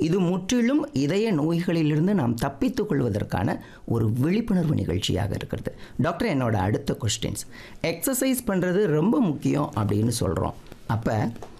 இது முற்றிலும் இதய நோய்களிலிருந்து நாம் தப்பித்துக் கொள்வதற்கான ஒரு விழிப்புணர்வு நிகழ்ச்சியாக இருக்கிறது டாக்டர் என்னோட அடுத்த கொஸ்டின்ஸ் எக்ஸசைஸ் பண்ணுறது ரொம்ப முக்கியம் அப்படின்னு சொல்கிறோம் அப்போ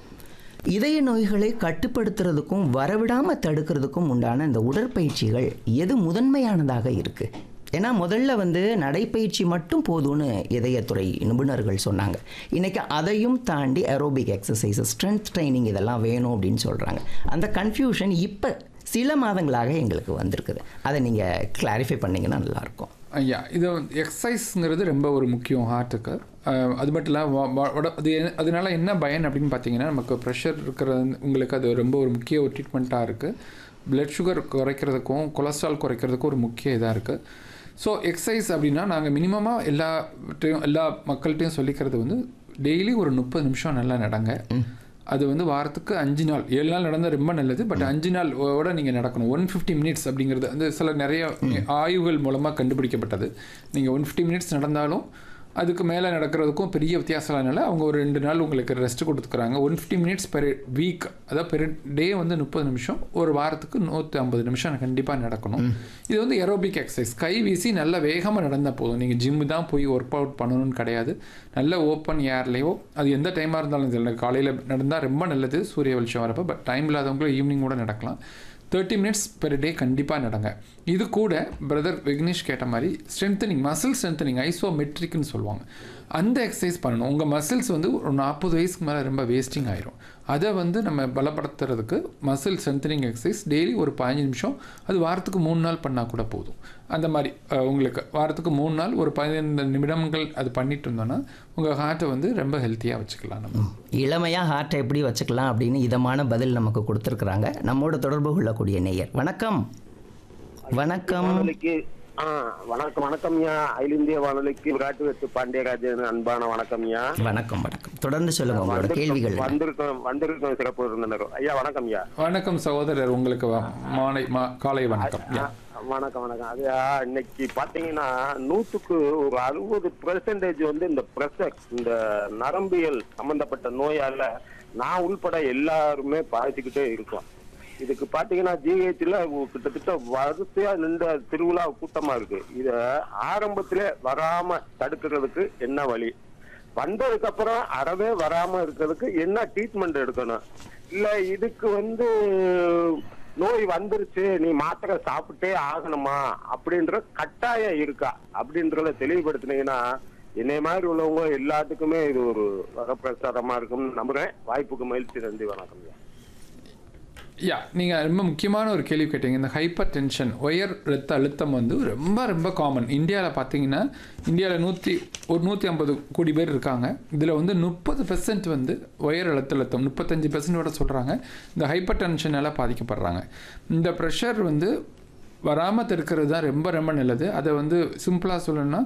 இதய நோய்களை கட்டுப்படுத்துறதுக்கும் வரவிடாமல் தடுக்கிறதுக்கும் உண்டான இந்த உடற்பயிற்சிகள் எது முதன்மையானதாக இருக்குது ஏன்னா முதல்ல வந்து நடைப்பயிற்சி மட்டும் போதும்னு இதயத்துறை நிபுணர்கள் சொன்னாங்க இன்றைக்கி அதையும் தாண்டி அரோபிக் எக்ஸசைஸ் ஸ்ட்ரென்த் ட்ரைனிங் இதெல்லாம் வேணும் அப்படின்னு சொல்கிறாங்க அந்த கன்ஃபியூஷன் இப்போ சில மாதங்களாக எங்களுக்கு வந்திருக்குது அதை நீங்கள் கிளாரிஃபை பண்ணிங்கன்னா நல்லாயிருக்கும் ஐயா இது எக்ஸசைஸ்ங்கிறது ரொம்ப ஒரு முக்கியம் ஹார்ட்டுக்கு அது மட்டும் இல்லை அது என்ன- அதனால என்ன பயன் அப்படின்னு பார்த்தீங்கன்னா நமக்கு ப்ரெஷர் இருக்கிற உங்களுக்கு அது ரொம்ப ஒரு முக்கிய ஒரு ட்ரீட்மெண்ட்டாக இருக்குது பிளட் சுகர் குறைக்கிறதுக்கும் கொலஸ்ட்ரால் குறைக்கிறதுக்கும் ஒரு முக்கிய இதாக இருக்குது ஸோ எக்ஸசைஸ் அப்படின்னா நாங்கள் மினிமமாக எல்லாட்டையும் எல்லா மக்கள்கிட்டையும் சொல்லிக்கிறது வந்து டெய்லி ஒரு முப்பது நிமிஷம் நல்லா நடங்க அது வந்து வாரத்துக்கு அஞ்சு நாள் ஏழு நாள் நடந்தால் ரொம்ப நல்லது பட் அஞ்சு நாள் ஓட நீங்கள் நடக்கணும் ஒன் ஃபிஃப்டி மினிட்ஸ் அப்படிங்கிறது அந்த சில நிறைய ஆய்வுகள் மூலமாக கண்டுபிடிக்கப்பட்டது நீங்கள் ஒன் ஃபிஃப்டி மினிட்ஸ் நடந்தாலும் அதுக்கு மேலே நடக்கிறதுக்கும் பெரிய வித்தியாசம் இல்லாதனால அவங்க ஒரு ரெண்டு நாள் உங்களுக்கு ரெஸ்ட் கொடுத்துக்கிறாங்க one fifty minutes per week அதாவது பெர் டே வந்து முப்பது நிமிஷம் ஒரு வாரத்துக்கு நூற்றி ஐம்பது நிமிஷம் கண்டிப்பாக நடக்கணும் இது வந்து எரோபிக் எக்ஸசைஸ் கை வீசி நல்ல வேகமாக நடந்தால் போதும் நீங்கள் ஜிம்மு தான் போய் ஒர்க் அவுட் பண்ணணும்னு கிடையாது நல்ல ஓப்பன் ஏர்லேயோ அது எந்த டைமாக இருந்தாலும் சரி காலையில் நடந்தால் ரொம்ப நல்லது சூரிய வெளிச்சம் வரப்போ பட் டைம் இல்லாதவங்களும் ஈவினிங் கூட நடக்கலாம் தேர்ட்டி மினிட்ஸ் பெர் டே கண்டிப்பாக நடங்க இது கூட பிரதர் விக்னேஷ் கேட்ட மாதிரி ஸ்ட்ரென்தனிங் மசில் ஸ்ட்ரென்தனிங் ஐசோமெட்ரிக்னு சொல்லுவாங்க அந்த எக்ஸசைஸ் பண்ணணும் உங்கள் மசில்ஸ் வந்து ஒரு நாற்பது வயசுக்கு மேலே ரொம்ப வேஸ்டிங் ஆயிரும் அதை வந்து நம்ம பலப்படுத்துறதுக்கு மசில் ஸ்ட்ரென்தனிங் எக்ஸசைஸ் டெய்லி ஒரு பதினஞ்சு நிமிஷம் அது வாரத்துக்கு மூணு நாள் பண்ணால் கூட போதும் அந்த மாதிரி அஹ், உங்களுக்கு வாரத்துக்கு மூணு நாள் ஒரு பதினைந்து நிமிடங்கள் அது பண்ணிட்டு இருந்தோன்னா உங்கள் ஹார்ட்டை வந்து ரொம்ப ஹெல்த்தியாக வச்சுக்கலாம் நம்ம இளமையாக ஹார்ட்டை எப்படி வச்சுக்கலாம் அப்படின்னு இதமான பதில் நமக்கு கொடுத்துருக்குறாங்க நம்மோட தொடர்பு கொள்ளக்கூடிய நேயர் வணக்கம் வணக்கம் வானொலிக்கு ஆ வணக்கம் வணக்கம்யா அகில இந்திய வானொலிக்கு விராட்டு வெட்டு பாண்டியராஜன் அன்பான வணக்கம்யா வணக்கம் வணக்கம் தொடர்ந்து சொல்லுங்க உங்களோட கேள்விகள் என்ன? வந்திருக்கோம் வந்திருக்கோம் சிறப்பு விருந்தினர் ஐயா வணக்கம்யா வணக்கம் சகோதரர் உங்களுக்கு வ- மாலை மா காலை வணக்கம் ஆ, வணக்கம் வணக்கம் ஐயா இன்னைக்கு பாத்தீங்கன்னா நூத்துக்கு ஒரு அறுபது பெர்சன்டேஜ் வந்து இந்த பிரஷர் இந்த நரம்பியல் சம்பந்தப்பட்ட நோயால நான் உள்பட எல்லாருமே பாதிச்சுக்கிட்டே இருக்கோம் இதுக்கு பாத்தீங்கன்னா ஜிஹெச்ல கிட்டத்தட்ட வரிசையா நின்ற திருவிழா கூட்டமா இருக்கு இத ஆரம்பத்திலே வராம தடுக்கிறதுக்கு என்ன வழி வந்ததுக்கு அப்புறம் அறவே வராம இருக்கிறதுக்கு என்ன ட்ரீட்மெண்ட் எடுக்கணும் இல்ல இதுக்கு வந்து நோய் வந்துருச்சு நீ மாத்திரை சாப்பிட்டே ஆகணுமா அப்படின்ற கட்டாயம் இருக்கா அப்படின்றத தெளிவுபடுத்தினீங்கன்னா என்னை மாதிரி உள்ளவங்க எல்லாத்துக்குமே இது ஒரு வரப்பிரசாதமா இருக்கும்னு நம்புறேன் வாய்ப்புக்கு மகிழ்ச்சி நன்றி வணக்கம் யா நீங்கள் ரொம்ப முக்கியமான ஒரு கேள்வி கேட்டீங்க இந்த ஹைப்பர் டென்ஷன் உயர் ரத்த அழுத்தம் வந்து ரொம்ப ரொம்ப காமன் இந்தியாவில் பார்த்தீங்கன்னா இந்தியாவில் நூற்றி ஒரு நூற்றி ஐம்பது கோடி பேர் இருக்காங்க இதில் வந்து முப்பது பெர்சன்ட் வந்து உயர் ரத்த அழுத்தம் முப்பத்தஞ்சு பெர்சன்டோட சொல்கிறாங்க இந்த ஹைப்பர் டென்ஷனால் பாதிக்கப்படுறாங்க இந்த ப்ரெஷர் வந்து வராமல் தடுக்கிறது தான் ரொம்ப ரொம்ப நல்லது அதை வந்து சிம்பிளாக சொல்லணும்னா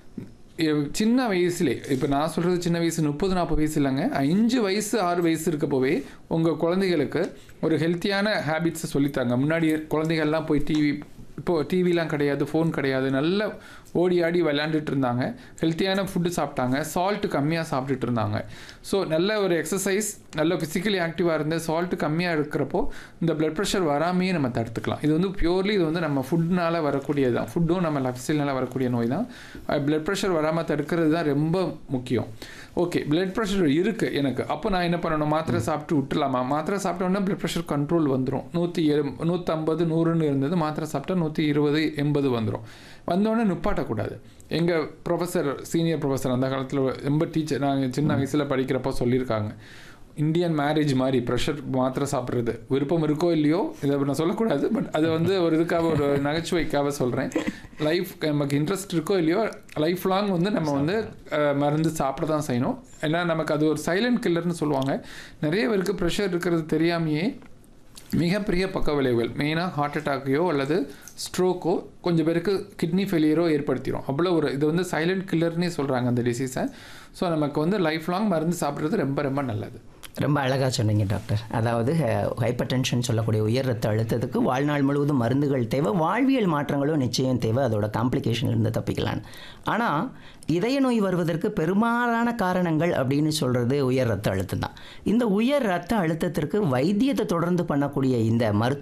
எ- சின்ன வயசுலே இப்போ நான் சொல்கிறது சின்ன வயசு முப்பது நாற்பது வயசு இல்லைங்க அஞ்சு வயசு ஆறு வயசு இருக்கப்போவே உங்கள் குழந்தைகளுக்கு ஒரு ஹெல்த்தியான ஹேபிட்ஸை சொல்லித்தாங்க முன்னாடி குழந்தைகள்லாம் போய் டிவி இப்போ டிவிலாம் கிடையாது ஃபோன் கிடையாது நல்ல ஓடி ஆடி விளையாண்டுட்டு இருந்தாங்க ஹெல்த்தியான ஃபுட்டு சாப்பிட்டாங்க சால்ட்டு கம்மியாக சாப்பிட்டுட்டு இருந்தாங்க ஸோ நல்ல ஒரு எக்ஸசைஸ் நல்ல ஃபிசிக்கலி ஆக்டிவாக இருந்து சால்ட்டு கம்மியாக இருக்கிறப்போ இந்த பிளட் ப்ரெஷர் வராமையே நம்ம தடுத்துக்கலாம் இது வந்து பியூர்லி இது வந்து நம்ம ஃபுட்னால வரக்கூடியது தான் ஃபுட்டும் நம்ம லைஃப் ஸ்டைல்னால வரக்கூடிய நோய் தான் பிளட் ப்ரெஷர் வராமல் தடுக்கிறது தான் ரொம்ப முக்கியம் ஓகே பிளட் ப்ரெஷர் இருக்குது எனக்கு அப்போ நான் என்ன பண்ணணும் மாத்திரை சாப்பிட்டு விட்டுலாமா மாத்திரை சாப்பிட்டோன்னா பிளட் ப்ரெஷர் கண்ட்ரோல் வந்துடும் நூற்றி எரு நூற்றம்பது நூறுன்னு இருந்தது மாத்திரை சாப்பிட்டா நூற்றி இருபது எண்பது வந்துடும் வந்தோடனே நிப்பாட்டக்கூடாது எங்கள் ப்ரொஃபஸர் சீனியர் ப்ரொஃபஸர் அந்த காலத்தில் ரொம்ப டீச்சர் நாங்கள் சின்ன வயசில் படிக்கிறப்போ சொல்லியிருக்காங்க இந்தியன் மேரேஜ் மாதிரி ப்ரெஷர் மாத்திரை சாப்பிட்றது விருப்பம் இருக்கோ இல்லையோ இதை நான் சொல்லக்கூடாது பட் அது வந்து ஒரு இதுக்காக ஒரு நகைச்சுவைக்காக சொல்கிறேன் லைஃப் நமக்கு இன்ட்ரெஸ்ட் இருக்கோ இல்லையோ லைஃப் லாங் வந்து நம்ம வந்து அஹ், மருந்து சாப்பிட தான் செய்யணும் ஏன்னா நமக்கு அது ஒரு சைலண்ட் கில்லர்னு சொல்லுவாங்க நிறைய பேருக்கு ப்ரெஷர் இருக்கிறது தெரியாமையே மிகப்பெரிய பக்க விளைவுகள் மெயினாக ஹார்ட் அட்டாக்கையோ அல்லது ஸ்ட்ரோக்கோ கொஞ்சம் பேருக்கு கிட்னி ஃபெயிலியரோ ஏற்படுத்திடும் அவ்வளோ ஒரு இது வந்து சைலண்ட் கில்லர்னே சொல்கிறாங்க அந்த டிசீஸை ஸோ நமக்கு வந்து லைஃப் லாங் மருந்து சாப்பிட்றது ரொம்ப ரொம்ப நல்லது ரொம்ப அழகாக சொன்னீங்க டாக்டர் அதாவது ஹைப்பர் டென்ஷன் சொல்லக்கூடிய உயர் ரத்த அழுத்தத்துக்கு வாழ்நாள் முழுவதும் மருந்துகள் தேவை வாழ்வியல் மாற்றங்களும் நிச்சயம் தேவை அதோட காம்ப்ளிகேஷன்லேருந்து தப்பிக்கலாம் ஆனால் இதய நோய் வருவதற்கு பெரும்பாலான காரணங்கள் அப்படின்னு சொல்கிறது உயர் ரத்த அழுத்தம் தான் இந்த உயர் ரத்த அழுத்தத்திற்கு வைத்தியத்தை தொடர்ந்து பண்ணக்கூடிய இந்த மருத்துவ